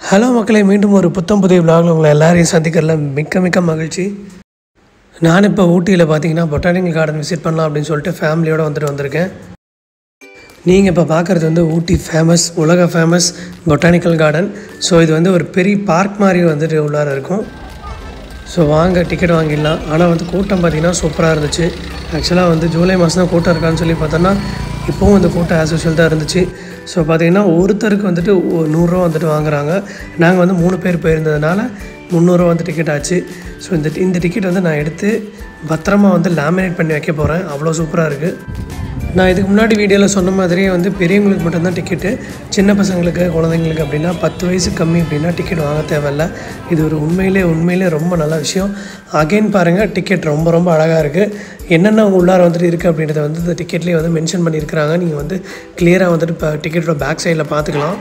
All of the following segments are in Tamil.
ஹலோ மக்களை மீண்டும் ஒரு புத்தம் புதிய விலாகில் உங்களை எல்லாரையும் சந்திக்கிறதுல மிக்க மிக்க மகிழ்ச்சி நான் இப்போ ஊட்டியில் பார்த்தீங்கன்னா பொட்டானிக்கல் கார்டன் விசிட் பண்ணலாம் அப்படின்னு சொல்லிட்டு ஃபேமிலியோடு வந்துட்டு வந்திருக்கேன் நீங்கள் இப்போ பார்க்குறது வந்து ஊட்டி ஃபேமஸ் உலக ஃபேமஸ் பொட்டானிக்கல் கார்டன் ஸோ இது வந்து ஒரு பெரிய பார்க் மாதிரி வந்துட்டு உள்ளார இருக்கும் ஸோ வாங்க டிக்கெட் வாங்கிடலாம் ஆனால் வந்து கூட்டம் பார்த்திங்கன்னா சூப்பராக இருந்துச்சு ஆக்சுவலாக வந்து ஜூலை மாதம் தான் கூட்டம் இருக்கான்னு சொல்லி பார்த்தோன்னா இப்போவும் இந்த கூட்டம் ஆஸ் யூஷுவல் தான் இருந்துச்சு ஸோ பார்த்திங்கன்னா ஒருத்தருக்கு வந்துட்டு ஒ- நூறுரூவா வந்துட்டு வாங்குறாங்க நாங்கள் வந்து மூணு பேர் போயிருந்ததுனால முந்நூறுரூவா வந்து டிக்கெட் ஆச்சு ஸோ இந்த இந்த டிக்கெட் வந்து நான் எடுத்து பத்திரமா வந்து லேமினேட் பண்ணி வைக்க போகிறேன் அவ்வளோ சூப்பராக இருக்குது நான் இதுக்கு முன்னாடி வீடியோவில் சொன்ன மாதிரியே வந்து பெரியவங்களுக்கு மட்டும்தான் டிக்கெட்டு சின்ன பசங்களுக்கு குழந்தைங்களுக்கு அப்படின்னா பத்து வயசு கம்மி அப்படின்னா டிக்கெட் வாங்க தேவையில்ல இது ஒரு உண்மையிலே உண்மையிலே ரொம்ப நல்ல விஷயம் அகைன் பாருங்கள் டிக்கெட் ரொம்ப ரொம்ப அழகாக இருக்குது என்னென்ன உள்ளார வந்துட்டு இருக்குது அப்படின்றத வந்து இந்த டிக்கெட்லேயே வந்து மென்ஷன் பண்ணியிருக்கிறாங்க நீங்கள் வந்து கிளியராக வந்துட்டு இப்போ டிக்கெட்டோட பேக் சைடில் பார்த்துக்கலாம்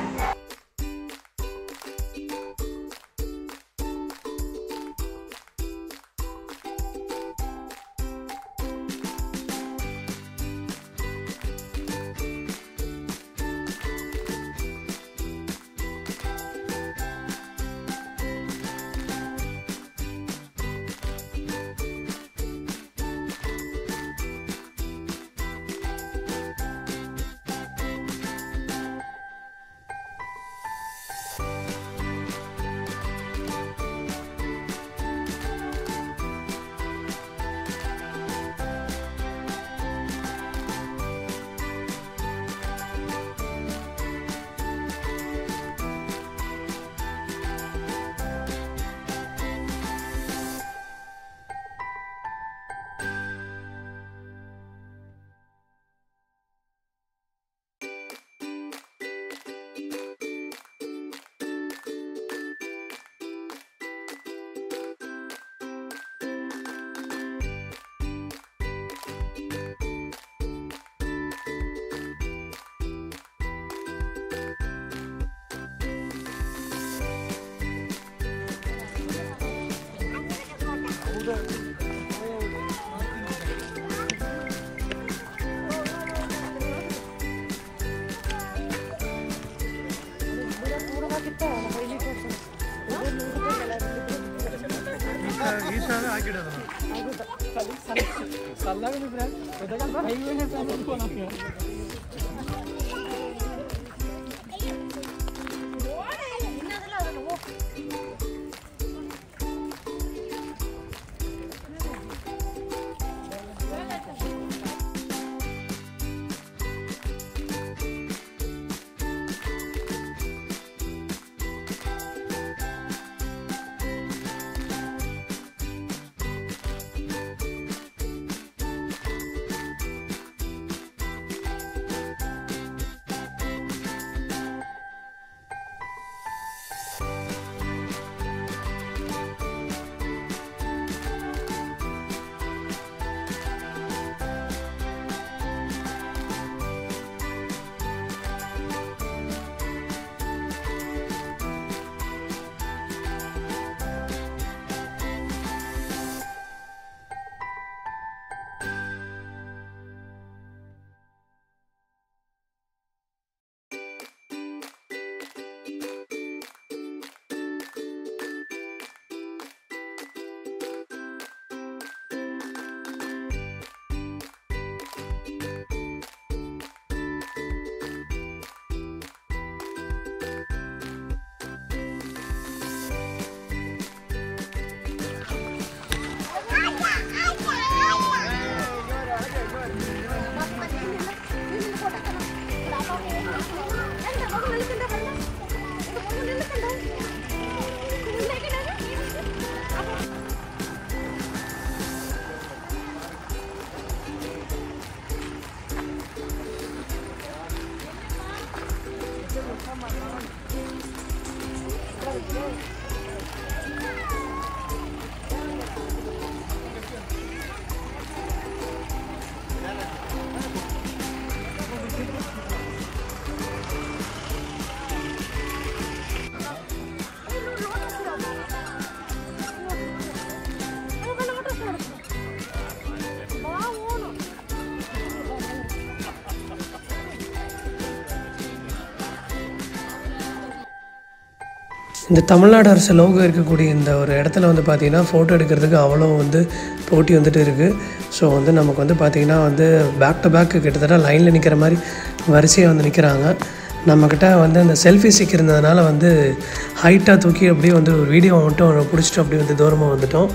இந்த தமிழ்நாடு அரசு லோகோ இருக்கக்கூடிய இந்த ஒரு இடத்துல வந்து பார்த்திங்கன்னா ஃபோட்டோ எடுக்கிறதுக்கு அவ்வளோ வந்து போட்டி வந்துட்டு இருக்குது ஸோ வந்து நமக்கு வந்து பார்த்திங்கன்னா வந்து பேக் டு பேக் கிட்டத்தட்ட லைனில் நிற்கிற மாதிரி வரிசையாக வந்து நிற்கிறாங்க நம்மக்கிட்ட வந்து அந்த செல்ஃபி ஸ்டிக் இருந்ததுனால வந்து ஹைட்டாக தூக்கி அப்படியே வந்து ஒரு வீடியோ மட்டும் பிடிச்சிட்டு அப்படியே வந்து தூரமாக வந்துட்டோம்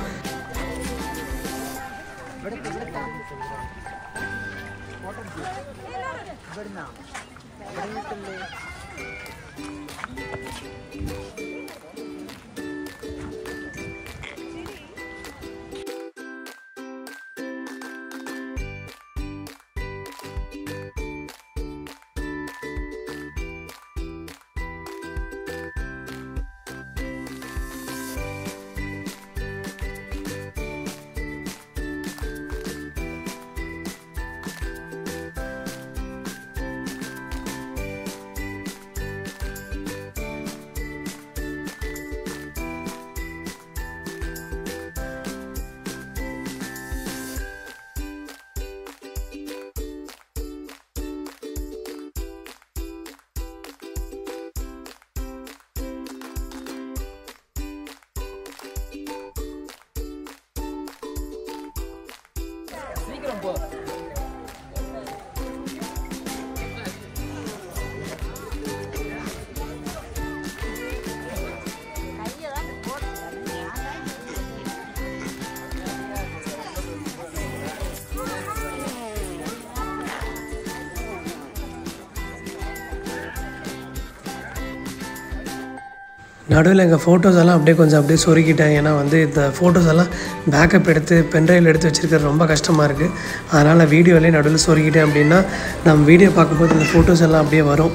நடுவில் எங்கள் ஃபோட்டோஸ் எல்லாம் அப்படியே கொஞ்சம் அப்படியே சொருக்கிட்டேன் ஏன்னா வந்து இந்த ஃபோட்டோஸ் எல்லாம் பேக்கப் எடுத்து பென்ட்ரைவில் எடுத்து வச்சுருக்கிறது ரொம்ப கஷ்டமாக இருக்குது அதனால் வீடியோலேயே நடுவில் சொருக்கிட்டேன் அப்படின்னா நம்ம வீடியோ பார்க்கும்போது இந்த ஃபோட்டோஸ் எல்லாம் அப்படியே வரும்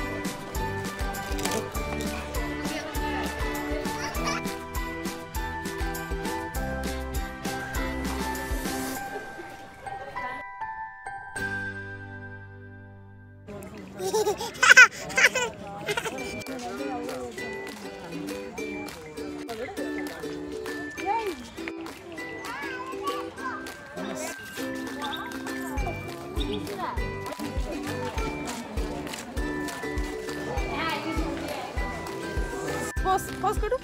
Pause, pause करू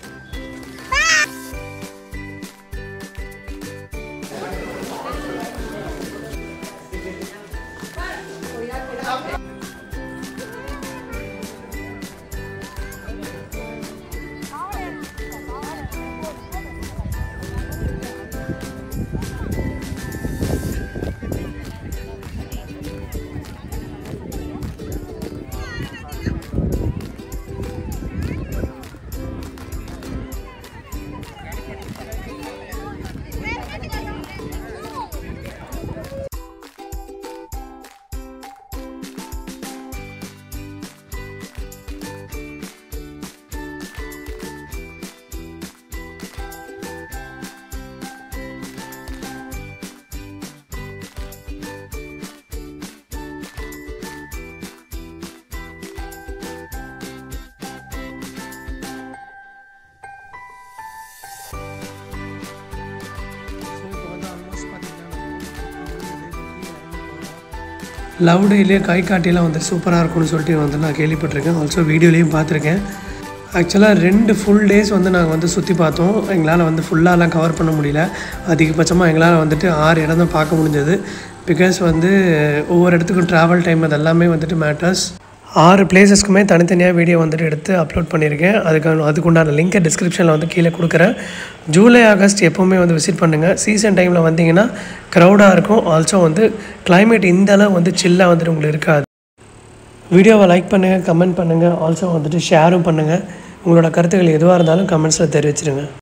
லவ் டேலேயே கை காட்டிலாம் வந்து சூப்பராக இருக்கும்னு சொல்லிட்டு வந்து நான் கேள்விப்பட்டிருக்கேன் ஆல்சோ வீடியோலேயும் பார்த்துருக்கேன் ஆக்சுவலாக ரெண்டு ஃபுல் டேஸ் வந்து நாங்கள் வந்து சுற்றி பார்த்தோம் எங்களால் வந்து ஃபுல்லாலாம் கவர் பண்ண முடியல அதிகபட்சமாக எங்களால் வந்துட்டு ஆறு இடம் தான் பார்க்க முடிஞ்சது பிகாஸ் வந்து ஒவ்வொரு இடத்துக்கும் ட்ராவல் டைம் அது எல்லாமே வந்துட்டு மேட்டர்ஸ் ஆறு பிளேசஸ்க்குமே தனித்தனியாக வீடியோ வந்துட்டு எடுத்து அப்லோட் பண்ணியிருக்கேன் அதுக்கான அதுக்குண்டான லிங்கை டிஸ்கிரிப்ஷனில் வந்து கீழே கொடுக்குறேன் ஜூலை ஆகஸ்ட் எப்போவுமே வந்து விசிட் பண்ணுங்கள் சீசன் டைமில் வந்தீங்கன்னா க்ரௌடாக இருக்கும் ஆல்சோ வந்து climate இந்த அளவு வந்து சில்லாக வந்துட்டு உங்களுக்கு இருக்காது வீடியோவை லைக் பண்ணுங்கள் கமெண்ட் பண்ணுங்கள் ஆல்சோ வந்துட்டு ஷேரும் பண்ணுங்கள் உங்களோட கருத்துக்கள் எதுவாக இருந்தாலும் கமெண்ட்ஸில் தெரிவிச்சிருங்க